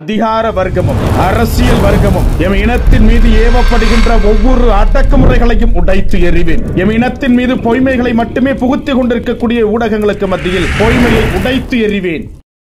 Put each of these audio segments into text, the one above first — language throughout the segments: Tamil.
அதிகார வர்க்கமும் அரசியல் வர்க்கமும் எம் இனத்தின் மீது ஏவப்படுகின்ற ஒவ்வொரு அடக்குமுறைகளையும் உடைத்து எறிவேன் எம் இனத்தின் மீது பொய்மைகளை மட்டுமே புகுத்திக் கொண்டிருக்கக்கூடிய ஊடகங்களுக்கு மத்தியில் பொய்மையை உடைத்து எறிவேன்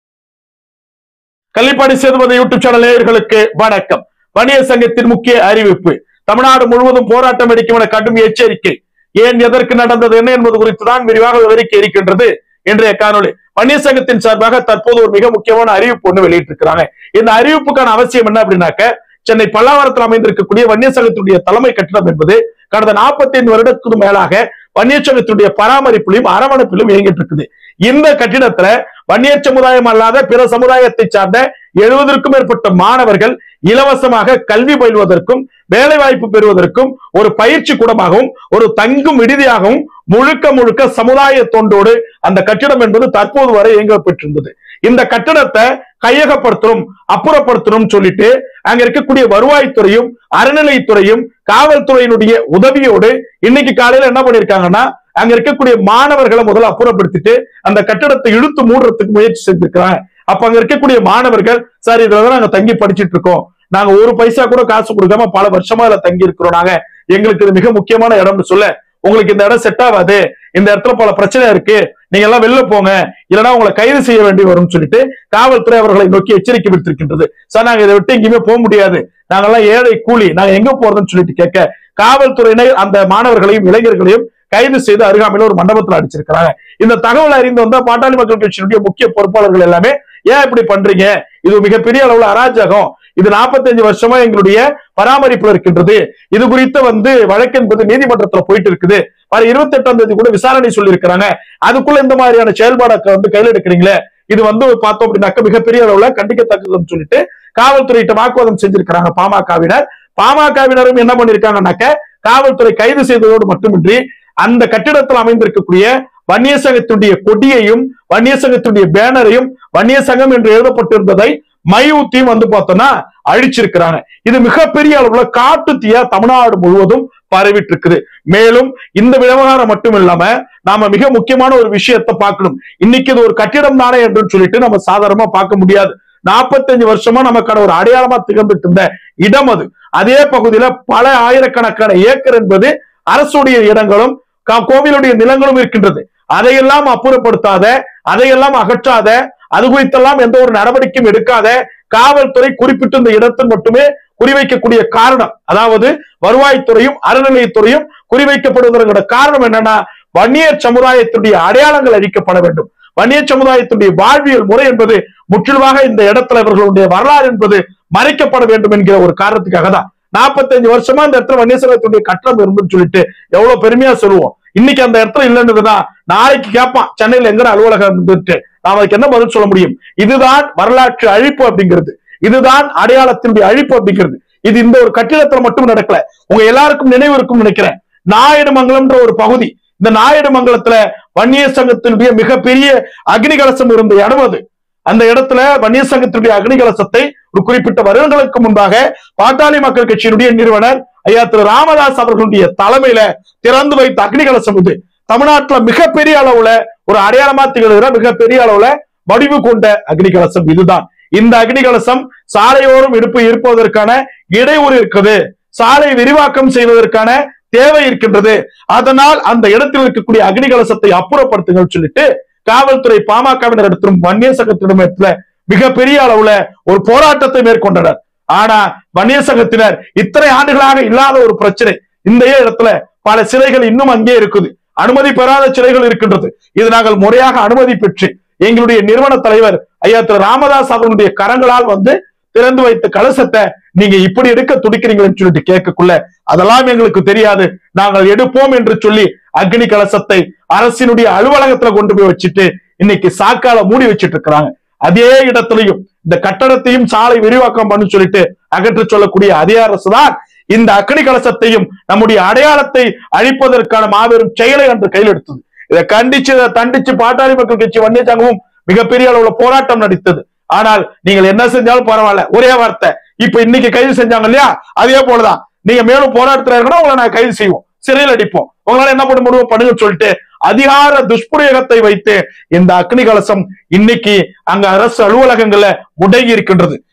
கள்ளிப்பாடி சேதுபதி யூடியூப் சேனல் நேயர்களுக்கு வணக்கம் வணிக சங்கத்தின் முக்கிய அறிவிப்பு தமிழ்நாடு முழுவதும் போராட்டம் வெடிக்கும் என கடும் எச்சரிக்கை ஏன் எதற்கு நடந்தது என்ன என்பது குறித்து தான் விரிவாக விவரிக்க இருக்கின்றது இன்றைய காணொளி வன்னிய சங்கத்தின் சார்பாக தற்போது ஒரு மிக முக்கியமான அறிவிப்பு ஒன்று வெளியிட்டிருக்கிறாங்க இந்த அறிவிப்புக்கான அவசியம் என்ன அப்படின்னாக்க சென்னை பல்லாவரத்தில் அமைந்திருக்கக்கூடிய வன்னிய சங்கத்தினுடைய தலைமை கட்டிடம் என்பது கடந்த 45 வருடத்துக்கு மேலாக வன்னிய சங்கத்தினுடைய பராமரிப்பிலும் அரவணைப்பிலும் இயங்கிட்டு இருக்குது இந்த கட்டிடத்துல வன்னியர் சமுதாயம் அல்லாத பிற சமுதாயத்தை சார்ந்த எழுபதற்கும் மேற்பட்ட மாணவர்கள் இலவசமாக கல்வி பயில்வதற்கும் வேலை வாய்ப்பு பெறுவதற்கும் ஒரு பயிற்சி கூடமாகவும் ஒரு தங்கும் விடுதியாகவும் முழுக்க முழுக்க சமுதாய தொண்டோடு அந்த கட்டிடம் என்பது தற்போது வரை இயங்க பெற்றிருந்தது இந்த கட்டிடத்தை கையகப்படுத்தணும் அப்புறப்படுத்தணும் சொல்லிட்டு அங்க இருக்கக்கூடிய வருவாய்த்துறையும் அறநிலைத்துறையும் காவல்துறையினுடைய உதவியோடு இன்னைக்கு காலையில என்ன பண்ணிருக்காங்கன்னா அங்க இருக்கக்கூடிய மாணவர்களை முதல்ல அப்புறப்படுத்திட்டு அந்த கட்டிடத்தை இழுத்து மூடுறதுக்கு முயற்சி செஞ்சிருக்கிறாங்க அப்ப அங்க இருக்கக்கூடிய மாணவர்கள் சார் இதுலதான் நாங்க தங்கி படிச்சிட்டு இருக்கோம் நாங்க ஒரு பைசா கூட காசு கொடுக்காம பல வருஷமா இதுல தங்கி இருக்கிறோம் நாங்க எங்களுக்கு இது மிக முக்கியமான இடம்னு சொல்ல உங்களுக்கு இந்த இடம் செட் ஆகாது இந்த இடத்துல பல பிரச்சனை இருக்கு நீங்க எல்லாம் வெளில போங்க இல்லைன்னா உங்களை கைது செய்ய வேண்டி வரும்னு சொல்லிட்டு காவல்துறை அவர்களை நோக்கி எச்சரிக்கை விடுத்திருக்கின்றது சார் நாங்க இதை விட்டு எங்கேயுமே போக முடியாது நாங்கெல்லாம் ஏழை கூலி நாங்க எங்க போறதுன்னு சொல்லிட்டு கேட்க காவல்துறையினர் அந்த மாணவர்களையும் இளைஞர்களையும் கைது செய்து அருகாமையில் ஒரு மண்டபத்தில் அடிச்சிருக்கிறாங்க இந்த தகவல் அறிந்து வந்த பாட்டாளி மக்கள் கட்சியினுடைய முக்கிய பொறுப்பாளர்கள் எல்லாமே ஏன் இப்படி பண்றீங்க இது மிகப்பெரிய அளவுல அராஜகம் இது 45 வருஷமா எங்களுடைய பராமரிப்புல இருக்கின்றது இது குறித்த வந்து வழக்கு என்பது நீதிமன்றத்துல போயிட்டு இருக்குது வர இருபத்தி எட்டாம் தேதி கூட விசாரணை சொல்லி இருக்கிறாங்க அதுக்குள்ள இந்த மாதிரியான செயல்பாடை வந்து கையில் எடுக்கிறீங்களே இது வந்து பார்த்தோம் அப்படின்னாக்க மிகப்பெரிய அளவுல கண்டிக்கத்தக்கதுன்னு சொல்லிட்டு காவல்துறையிட்ட வாக்குவாதம் செஞ்சிருக்கிறாங்க பாமகவினர் பாமகவினரும் என்ன பண்ணிருக்காங்கன்னாக்க காவல்துறை கைது செய்ததோடு மட்டுமின்றி அந்த கட்டிடத்தில் அமைந்திருக்கக்கூடிய வன்னிய சங்கத்தினுடைய கொடியையும் வன்னிய சங்கத்தினுடைய பேனரையும் வன்னிய சங்கம் என்று எழுதப்பட்டிருந்ததை மையூத்தியும் வந்து பார்த்தோம்னா அழிச்சிருக்கிறாங்க இது மிகப்பெரிய அளவுல காட்டு தீயா தமிழ்நாடு முழுவதும் பரவிட்டு இருக்குது மேலும் இந்த விவகாரம் மட்டும் இல்லாம நாம மிக முக்கியமான ஒரு விஷயத்தை பார்க்கணும் இன்னைக்கு இது ஒரு கட்டிடம் தானே என்று சொல்லிட்டு நம்ம சாதாரணமா பார்க்க முடியாது 45 வருஷமா நமக்கான ஒரு அடையாளமா திகழ்ந்துட்டு இருந்த இடம் அது அதே பகுதியில பல ஆயிரக்கணக்கான ஏக்கர் என்பது அரசுடைய இடங்களும் கா- கோவிலுடைய நிலங்களும் இருக்கின்றது அதையெல்லாம் அப்புறப்படுத்தாத அதையெல்லாம் அகற்றாத அது குறித்தெல்லாம் எந்த ஒரு நடவடிக்கையும் எடுக்காத காவல்துறை குறிப்பிட்ட இந்த இடத்தில் மட்டுமே குறிவைக்கக்கூடிய காரணம் அதாவது வருவாய்த்துறையும் அறநிலையத்துறையும் குறிவைக்கப்படுவதற்கான காரணம் என்னன்னா வன்னியர் சமுதாயத்துடைய அடையாளங்கள் அழிக்கப்பட வேண்டும் வன்னியர் சமுதாயத்துடைய வாழ்வியல் முறை என்பது முற்றிலுமாக இந்த இடத்துல இவர்களுடைய வரலாறு என்பது மறைக்கப்பட வேண்டும் என்கிற ஒரு காரணத்துக்காக தான் 45 வருஷமா இந்த இடத்துல வன்னியர் சமுதாயத்துடைய கட்டணம் இருந்துன்னு சொல்லிட்டு எவ்வளவு பெருமையா சொல்லுவோம் இன்னைக்கு அந்த இடத்துல இல்லைன்னுதுன்னா நாளைக்கு கேட்பான் சென்னையில எங்க அலுவலகம் இருந்துட்டு நாம அதுக்கு என்ன பதில் சொல்ல முடியும் இதுதான் வரலாற்று அழிப்பு அப்படிங்கிறது இதுதான் அடையாளத்தினுடைய அழிப்பு அப்படிங்கிறது இது இந்த ஒரு கட்டிடத்துல மட்டும் நடக்கல உங்க எல்லாருக்கும் நினைவு இருக்கும் நினைக்கிறேன் நாயுடுமங்கலம்ன்ற ஒரு பகுதி இந்த நாயுடுமங்கலத்துல வன்னிய சங்கத்தினுடைய மிகப்பெரிய அக்னி கலசம் இருந்த இடம் அது அந்த இடத்துல வன்னிய சங்கத்தினுடைய அக்னி கலசத்தை ஒரு குறிப்பிட்ட வருடங்களுக்கு முன்பாக பாட்டாளி மக்கள் கட்சியினுடைய நிறுவனர் ஐயா திரு ராமதாஸ் அவர்களுடைய தலைமையில திறந்து வைத்த அக்னி கலசம் இது தமிழ்நாட்டுல மிகப்பெரிய அளவுல ஒரு அடையாளமா திகழ்கிற மிகப்பெரிய அளவுல வடிவு கொண்ட அக்னி கலசம் இதுதான் இந்த அக்னி கலசம் சாலையோரம் இருப்பு இருப்பதற்கான இடையூறு இருக்குது சாலை விரிவாக்கம் செய்வதற்கான தேவை இருக்கின்றது அதனால் அந்த இடத்தில் இருக்கக்கூடிய அக்னி கலசத்தை அப்புறப்படுத்துங்கள் சொல்லிட்டு காவல்துறை பாமகவினர் இடத்திலும் வன்னிய சங்கத்திடம் இடத்துல மிகப்பெரிய அளவுல ஒரு போராட்டத்தை மேற்கொண்டனர் ஆனா வன்னிய சங்கத்தினர் இத்தனை ஆண்டுகளாக இல்லாத ஒரு பிரச்சனை இந்த இடத்துல பல சிலைகள் இன்னும் அங்கே இருக்குது அனுமதி பெறாத சிலைகள் இருக்கின்றது இது நாங்கள் முறையாக அனுமதி பெற்று எங்களுடைய நிறுவன தலைவர் ஐயா திரு ராமதாஸ் அவர்களுடைய கரங்களால் வந்து திறந்து வைத்த கலசத்தை நீங்க இப்படி எடுக்க துடிக்கிறீங்கன்னு சொல்லிட்டு கேட்கக்குள்ள அதெல்லாம் எங்களுக்கு தெரியாது நாங்கள் எடுப்போம் என்று சொல்லி அக்னி கலசத்தை அரசினுடைய அலுவலகத்துல கொண்டு போய் வச்சுட்டு இன்னைக்கு சாக்கால மூடி வச்சிட்டு இருக்கிறாங்க அதே இடத்துலயும் இந்த கட்டடத்தையும் சாலை விரிவாக்கம் பண்ணு சொல்லிட்டு அகற்ற சொல்லக்கூடிய அதே அரசு தான் இந்த அக்னி கலசத்தையும் நம்முடைய அடையாளத்தை அழிப்பதற்கான மாபெரும் செயலை அன்று கையில் எடுத்தது இதை கண்டிச்சு இதை தண்டிச்சு பாட்டாளி மக்கள் கட்சி வன்னிய சங்கமும் மிகப்பெரிய அளவுல போராட்டம் நடித்தது ஆனால் நீங்கள் என்ன செஞ்சாலும் பரவாயில்ல ஒரே வார்த்தை இப்ப இன்னைக்கு கைது செஞ்சாங்க இல்லையா அதே போலதான் நீங்க மேலும் போராட்டத்துல இருக்கணும் உங்களை நான் கைது செய்வோம் சிறையில் அடிப்போம் உங்களால என்ன பண்ண முடியும் பண்ணுங்க சொல்லிட்டு அதிகார துஷ்பிரயோகத்தை வைத்து இந்த அக்னி கலசம் இன்னைக்கு அங்க அரசு அலுவலகங்கள்ல முடங்கி இருக்கின்றது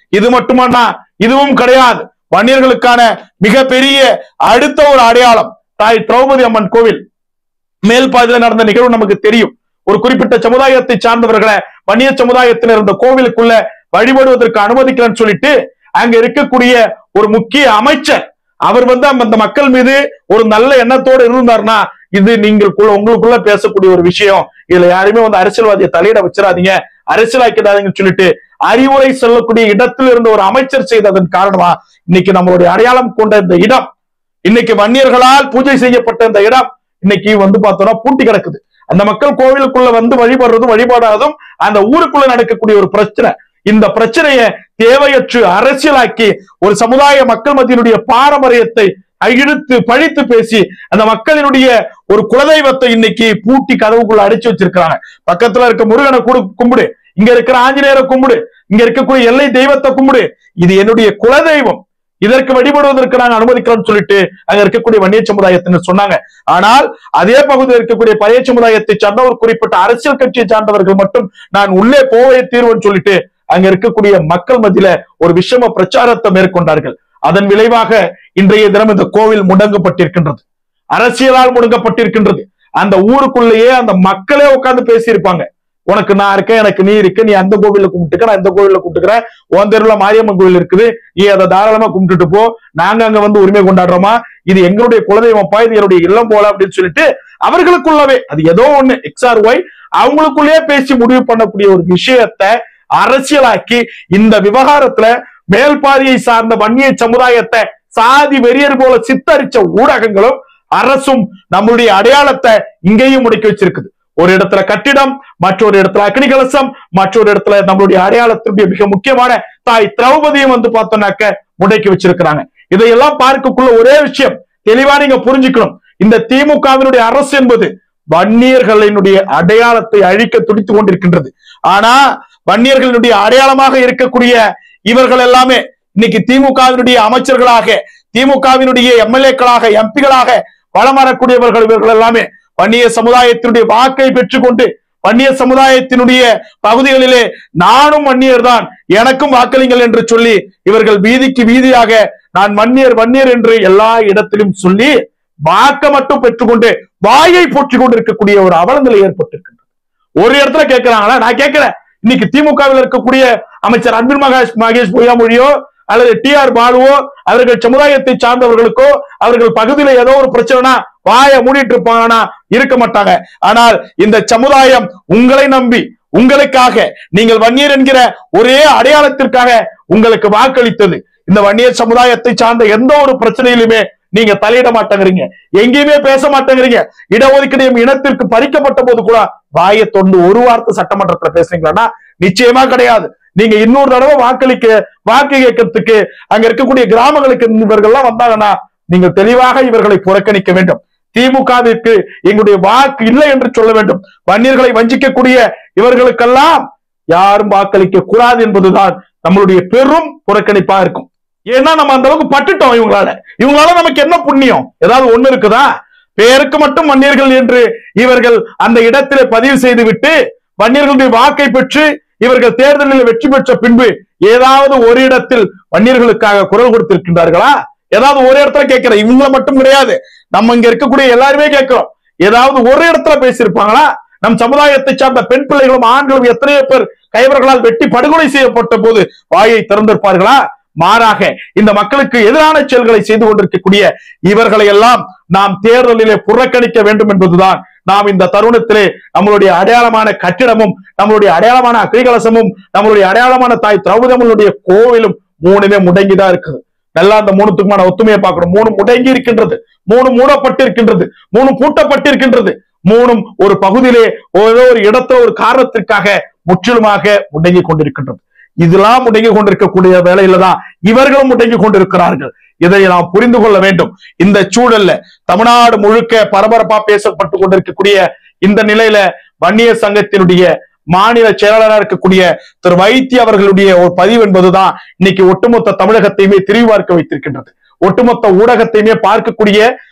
இது மட்டுமன்னா இதுவும் கிடையாது வன்னியர்களுக்கான மிகப்பெரிய அடுத்த ஒரு அடையாளம் தாய் திரௌபதி அம்மன் கோவில் மேல் பாதியில நடந்த நிகழ்வு நமக்கு தெரியும் ஒரு குறிப்பிட்ட சமுதாயத்தை சார்ந்தவர்களை வன்னிய சமுதாயத்தினர் இந்த கோவிலுக்குள்ள வழிபடுவதற்கு அனுமதிக்கலன்னு சொல்லிட்டு அங்க இருக்கக்கூடிய ஒரு முக்கிய அமைச்சர் அவர் வந்து அந்த மக்கள் மீது ஒரு நல்ல எண்ணத்தோடு இருந்தார்னா இது நீங்கள் உங்களுக்குள்ள பேசக்கூடிய ஒரு விஷயம் இதுல யாருமே வந்து அரசியல்வாதியை தலையிட வச்சிடாதீங்க அரசியலாக்கிடாதீங்கன்னு சொல்லிட்டு அறிவுரை சொல்லக்கூடிய இடத்தில் இருந்த ஒரு அமைச்சர் செய்ததன் காரணமா இன்னைக்கு நம்மளுடைய அடையாளம் கொண்ட இந்த இடம் இன்னைக்கு வன்னியர்களால் பூஜை செய்யப்பட்ட இந்த இடம் இன்னைக்கு வந்து பார்த்தோம்னா பூட்டி கிடக்குது அந்த மக்கள் கோவிலுக்குள்ள வந்து வழிபடுறதும் வழிபாடாததும் அந்த ஊருக்குள்ள நடக்கக்கூடிய ஒரு பிரச்சனை இந்த பிரச்சனையை தேவையற்று அரசியலாக்கி ஒரு சமுதாய மக்கள் மத்தியினுடைய பாரம்பரியத்தை இழுத்து பழித்து பேசி அந்த மக்களினுடைய ஒரு குலதெய்வத்தை இன்னைக்கு பூட்டி கதவுக்குள்ள அடைச்சு வச்சிருக்கிறாங்க பக்கத்துல இருக்க முருகனை குடு கும்பிடு இங்க இருக்கிற ஆஞ்சநேயரை கும்பிடு இங்க இருக்கக்கூடிய எல்லை தெய்வத்தை கும்பிடு இது என்னுடைய குலதெய்வம் இதற்கு வழிபடுவதற்கு நாங்க அனுமதிக்கிறோம்னு சொல்லிட்டு அங்க இருக்கக்கூடிய வன்னிய சமுதாயத்தினர் சொன்னாங்க ஆனால் அதே பகுதியில் இருக்கக்கூடிய பழைய சமுதாயத்தை சார்ந்த ஒரு குறிப்பிட்ட அரசியல் கட்சியை சார்ந்தவர்கள் மட்டும் நான் உள்ளே போவே தீர்வுன்னு சொல்லிட்டு அங்க இருக்கக்கூடிய மக்கள் மத்தியில ஒரு விஷம பிரச்சாரத்தை மேற்கொண்டார்கள் அதன் விளைவாக இன்றைய தினம் இந்த கோவில் முடங்கப்பட்டிருக்கின்றது அரசியலால் முடங்கப்பட்டிருக்கின்றது அந்த ஊருக்குள்ளேயே அந்த மக்களே உட்கார்ந்து பேசியிருப்பாங்க உனக்கு நான் இருக்கேன் எனக்கு நீ இருக்கு நீ அந்த கோவில்ல கும்பிட்டுக்க நான் இந்த கோவில்ல கும்பிட்டுக்கிறேன் உன் தெருவுல மாரியம்மன் கோவில் இருக்குது நீ அதை தாராளமா கும்பிட்டுட்டு போ நாங்க அங்க வந்து உரிமை கொண்டாடுறோமா இது எங்களுடைய குலதெய்வம்ப்பா இது என்னுடைய இல்லம் போல அப்படின்னு சொல்லிட்டு அவர்களுக்குள்ளவே அது ஏதோ ஒண்ணு எக்ஸ்ஆர் ஒய் அவங்களுக்குள்ளேயே பேசி முடிவு பண்ணக்கூடிய ஒரு விஷயத்தை அரசியலாக்கி இந்த விவகாரத்துல மேல்பாதியை சார்ந்த வன்னிய சமுதாயத்தை சாதி வெறியர் போல சித்தரிச்ச ஊடகங்களும் அரசும் நம்மளுடைய அடையாளத்தை இங்கேயும் முடக்கி வச்சிருக்குது ஒரு இடத்துல கட்டிடம் மற்றொரு இடத்துல அக்னி கலசம் மற்றொரு இடத்துல நம்மளுடைய அடையாளத்தினுடைய மிக முக்கியமான தாய் திரௌபதியும் வந்து பார்த்தோம்னாக்க முடக்கி வச்சிருக்கிறாங்க இதையெல்லாம் பார்க்கக்குள்ள ஒரே விஷயம் தெளிவா நீங்க புரிஞ்சுக்கணும் இந்த திமுகவினுடைய அரசு என்பது வன்னியர்களினுடைய அடையாளத்தை அழிக்க துடித்துக் கொண்டிருக்கின்றது ஆனா வன்னியர்களினுடைய அடையாளமாக இருக்கக்கூடிய இவர்கள் எல்லாமே இன்னைக்கு திமுகவினுடைய அமைச்சர்களாக திமுகவினுடைய எம்எல்ஏக்களாக எம்பிகளாக வளம் வரக்கூடியவர்கள் இவர்கள் எல்லாமே வன்னிய சமுதாயத்தினுடைய வாக்கை பெற்றுக்கொண்டு வன்னிய சமுதாயத்தினுடைய பகுதிகளிலே நானும் வன்னியர் தான் எனக்கும் வாக்களிங்கள் என்று சொல்லி இவர்கள் வீதிக்கு வீதியாக நான் வன்னியர் வன்னியர் என்று எல்லா இடத்திலும் சொல்லி வாக்க மட்டும் பெற்றுக்கொண்டு வாயை போற்றிக் கொண்டிருக்கக்கூடிய ஒரு அவலநிலை ஏற்பட்டிருக்கின்றது ஒரு இடத்துல கேட்கிறாங்களா நான் கேட்கிறேன் இன்னைக்கு திமுகவில் இருக்கக்கூடிய அமைச்சர் அன்பில் மகேஷ் மகேஷ் பொய்யாமொழியோ அல்லது டி ஆர் பாலுவோ அவர்கள் சமுதாயத்தை சார்ந்தவர்களுக்கோ அவர்கள் பகுதியில ஏதோ ஒரு பிரச்சனைனா வாயை மூடிட்டு இருப்பாங்கன்னா இருக்க மாட்டாங்க ஆனால் இந்த சமுதாயம் உங்களை நம்பி உங்களுக்காக நீங்கள் வன்னியர் என்கிற ஒரே அடையாளத்திற்காக உங்களுக்கு வாக்களித்தது இந்த வன்னியர் சமுதாயத்தை சார்ந்த எந்த ஒரு பிரச்சனையிலுமே நீங்க தலையிட மாட்டேங்கிறீங்க எங்கேயுமே பேச மாட்டேங்கிறீங்க இடஒதுக்கீடு எம் இனத்திற்கு பறிக்கப்பட்ட போது கூட வாயை தொண்டு ஒரு வார்த்தை சட்டமன்றத்துல பேசுறீங்களா நிச்சயமா கிடையாது நீங்க இன்னொரு தடவை வாக்களிக்க வாக்கு கேட்கறதுக்கு அங்க இருக்கக்கூடிய கிராமங்களுக்கு இவர்கள்லாம் வந்தாங்கன்னா நீங்கள் தெளிவாக இவர்களை புறக்கணிக்க வேண்டும் திமுகவிற்கு எங்களுடைய வாக்கு இல்லை என்று சொல்ல வேண்டும் வன்னியர்களை வஞ்சிக்கக்கூடிய இவர்களுக்கெல்லாம் யாரும் வாக்களிக்க கூடாது என்பதுதான் நம்மளுடைய பெரும் புறக்கணிப்பா இருக்கும் ஏன்னா நம்ம அந்த அளவுக்கு பட்டுட்டோம் இவங்களால இவங்களால நமக்கு என்ன புண்ணியம் ஏதாவது ஒண்ணு இருக்குதா பேருக்கு மட்டும் வன்னியர்கள் என்று இவர்கள் அந்த இடத்திலே பதிவு செய்து விட்டு வன்னியர்களுடைய வாக்கை பெற்று இவர்கள் தேர்தலில் வெற்றி பெற்ற பின்பு ஏதாவது ஒரு இடத்தில் வன்னியர்களுக்காக குரல் கொடுத்திருக்கின்றார்களா ஏதாவது ஒரு இடத்துல கேட்கிற இவங்கள மட்டும் கிடையாது நம்ம இங்க இருக்கக்கூடிய எல்லாருமே கேட்கிறோம் ஏதாவது ஒரு இடத்துல பேசியிருப்பாங்களா நம் சமுதாயத்தை சார்ந்த பெண் பிள்ளைகளும் ஆண்களும் எத்தனையோ பேர் கைவர்களால் வெட்டி படுகொலை செய்யப்பட்ட போது வாயை திறந்திருப்பார்களா மாறாக இந்த மக்களுக்கு எதிரான செயல்களை செய்து கொண்டிருக்கக்கூடிய இவர்களை எல்லாம் நாம் தேர்தலிலே புறக்கணிக்க வேண்டும் என்பதுதான் நாம் இந்த தருணத்திலே நம்மளுடைய அடையாளமான கட்டிடமும் நம்மளுடைய அடையாளமான அக்னிகலசமும் நம்மளுடைய அடையாளமான தாய் திரௌபதமனுடைய கோவிலும் மூணுமே முடங்கிதான் இருக்குது நல்லா அந்த மூணுத்துக்குமான ஒத்துமையை பார்க்கணும் மூணு முடங்கி இருக்கின்றது மூணு மூடப்பட்டிருக்கின்றது மூணு பூட்டப்பட்டிருக்கின்றது மூணும் ஒரு பகுதியிலே ஏதோ ஒரு இடத்துல ஒரு காரணத்திற்காக முற்றிலுமாக முடங்கி கொண்டிருக்கின்றது இதெல்லாம் முடங்கி கொண்டிருக்கக்கூடிய வேலையில தான் இவர்களும் முடங்கி கொண்டிருக்கிறார்கள் இதை நாம் புரிந்து கொள்ள வேண்டும் இந்த சூழல்ல தமிழ்நாடு முழுக்க பரபரப்பா பேசப்பட்டு கொண்டிருக்கக்கூடிய இந்த நிலையில வன்னிய சங்கத்தினுடைய மாநில செயலாளராக இருக்கக்கூடிய திரு வைத்தி அவர்களுடைய ஒரு பதிவு என்பதுதான் இன்னைக்கு ஒட்டுமொத்த தமிழகத்தையுமே திரிவார்க்க வைத்திருக்கின்றது ஒட்டுமொத்த ஊடகத்தையுமே பார்க்கக்கூடிய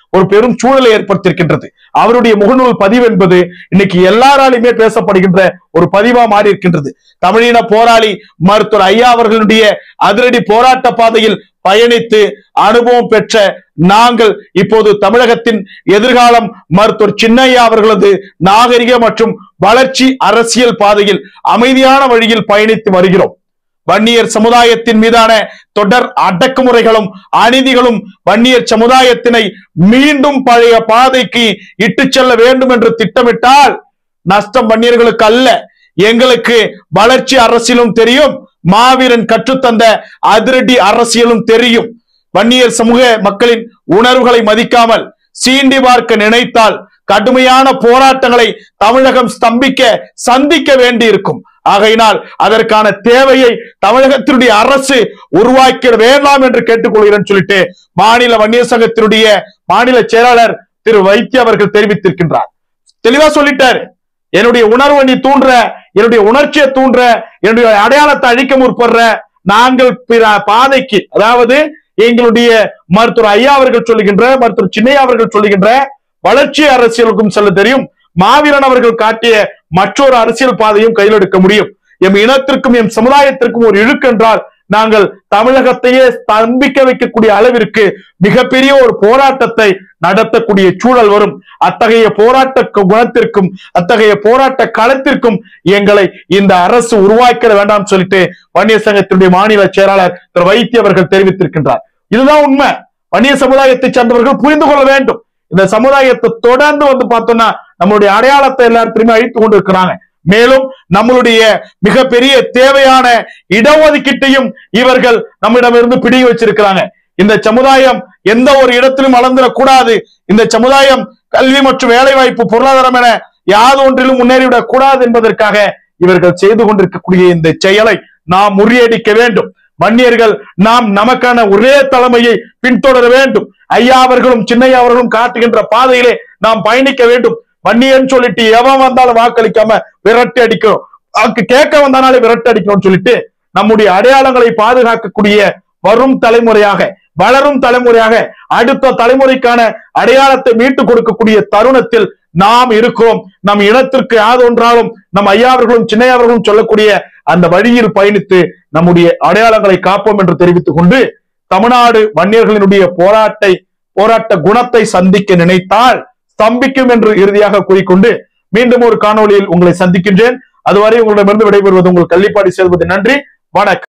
ஒரு பெரும் சூழலை ஏற்படுத்தியிருக்கின்றது அவருடைய முகநூல் பதிவு என்பது இன்னைக்கு எல்லாராலையுமே பேசப்படுகின்ற ஒரு பதிவா மாறி இருக்கின்றது தமிழின போராளி மருத்துவர் ஐயா அவர்களுடைய அதிரடி போராட்ட பாதையில் பயணித்து அனுபவம் பெற்ற நாங்கள் இப்போது தமிழகத்தின் எதிர்காலம் மருத்துவர் சின்னையா அவர்களது நாகரிக மற்றும் வளர்ச்சி அரசியல் பாதையில் அமைதியான வழியில் பயணித்து வருகிறோம் வன்னியர் சமுதாயத்தின் மீதான தொடர் அடக்குமுறைகளும் அநீதிகளும் வன்னியர் சமுதாயத்தினை மீண்டும் பழைய பாதைக்கு இட்டு செல்ல வேண்டும் என்று திட்டமிட்டால் நஷ்டம் வன்னியர்களுக்கு அல்ல எங்களுக்கு வளர்ச்சி அரசியலும் தெரியும் மாவீரன் கற்றுத்தந்த அதிரடி அரசியலும் தெரியும் வன்னியர் சமூக மக்களின் உணர்வுகளை மதிக்காமல் சீண்டி பார்க்க நினைத்தால் கடுமையான போராட்டங்களை தமிழகம் ஸ்தம்பிக்க சந்திக்க வேண்டியிருக்கும் ஆகையினால் அதற்கான தேவையை தமிழகத்தினுடைய அரசு உருவாக்கிட வேண்டாம் என்று கேட்டுக்கொள்கிறேன் சொல்லிட்டு மாநில வன்னியர் சங்கத்தினுடைய மாநில செயலாளர் திரு வைத்திய அவர்கள் தெரிவித்திருக்கின்றார் தெளிவா சொல்லிட்டாரு என்னுடைய உணர்வை நீ தூண்டுற என்னுடைய உணர்ச்சியை தூண்டுற என்னுடைய அடையாளத்தை அழிக்க முற்படுற நாங்கள் பிற பாதைக்கு அதாவது எங்களுடைய மருத்துவர் ஐயா அவர்கள் சொல்லுகின்ற மருத்துவர் சின்னையா அவர்கள் சொல்லுகின்ற வளர்ச்சி அரசியலுக்கும் செல்ல தெரியும் மாவீரன் அவர்கள் காட்டிய மற்றொரு அரசியல் பாதையும் கையில் எடுக்க முடியும் எம் இனத்திற்கும் எம் சமுதாயத்திற்கும் ஒரு இழுக்கு என்றால் நாங்கள் தமிழகத்தையே ஸ்தம்பிக்க வைக்கக்கூடிய அளவிற்கு மிகப்பெரிய ஒரு போராட்டத்தை நடத்தக்கூடிய சூழல் வரும் அத்தகைய போராட்ட குணத்திற்கும் அத்தகைய போராட்ட களத்திற்கும் எங்களை இந்த அரசு உருவாக்கிட வேண்டாம் சொல்லிட்டு வன்னிய சங்கத்தினுடைய மாநில செயலாளர் திரு வைத்திய அவர்கள் தெரிவித்திருக்கின்றார் இதுதான் உண்மை வன்னிய சமுதாயத்தை சார்ந்தவர்கள் புரிந்து கொள்ள வேண்டும் இந்த சமுதாயத்தை தொடர்ந்து வந்து பார்த்தோம்னா நம்மளுடைய அடையாளத்தை எல்லாத்தையுமே அழித்து கொண்டு இருக்கிறாங்க மேலும் நம்மளுடைய மிகப்பெரிய தேவையான இடஒதுக்கீட்டையும் இவர்கள் நம்மிடமிருந்து பிடிங்கி வச்சிருக்கிறாங்க இந்த சமுதாயம் எந்த ஒரு இடத்திலும் வளர்ந்துடக் கூடாது இந்த சமுதாயம் கல்வி மற்றும் வேலை வாய்ப்பு பொருளாதாரம் என யாது ஒன்றிலும் முன்னேறிவிடக் கூடாது என்பதற்காக இவர்கள் செய்து கொண்டிருக்கக்கூடிய இந்த செயலை நாம் முறியடிக்க வேண்டும் வன்னியர்கள் நாம் நமக்கான ஒரே தலைமையை பின்தொடர வேண்டும் ஐயா அவர்களும் சின்னையா அவர்களும் காட்டுகின்ற பாதையிலே நாம் பயணிக்க வேண்டும் வன்னியன்னு சொல்லிட்டு எவன் வந்தாலும் வாக்களிக்காம விரட்டி அடிக்கணும் வாக்கு கேட்க வந்தானாலே விரட்டி அடிக்கணும்னு சொல்லிட்டு நம்முடைய அடையாளங்களை பாதுகாக்கக்கூடிய வரும் தலைமுறையாக வளரும் தலைமுறையாக அடுத்த தலைமுறைக்கான அடையாளத்தை மீட்டுக் கொடுக்கக்கூடிய தருணத்தில் நாம் இருக்கிறோம் நம் இனத்திற்கு யாதொன்றாலும் நம் ஐயா அவர்களும் சின்னையா அவர்களும் சொல்லக்கூடிய அந்த வழியில் பயணித்து நம்முடைய அடையாளங்களை காப்போம் என்று தெரிவித்துக் கொண்டு தமிழ்நாடு வன்னியர்களினுடைய போராட்டை போராட்ட குணத்தை சந்திக்க நினைத்தால் ஸ்தம்பிக்கும் என்று இறுதியாக கூறிக்கொண்டு மீண்டும் ஒரு காணொளியில் உங்களை சந்திக்கின்றேன் அதுவரை உங்களிடமிருந்து விடைபெறுவது உங்கள் கள்ளிப்பாடி செல்வது நன்றி வணக்கம்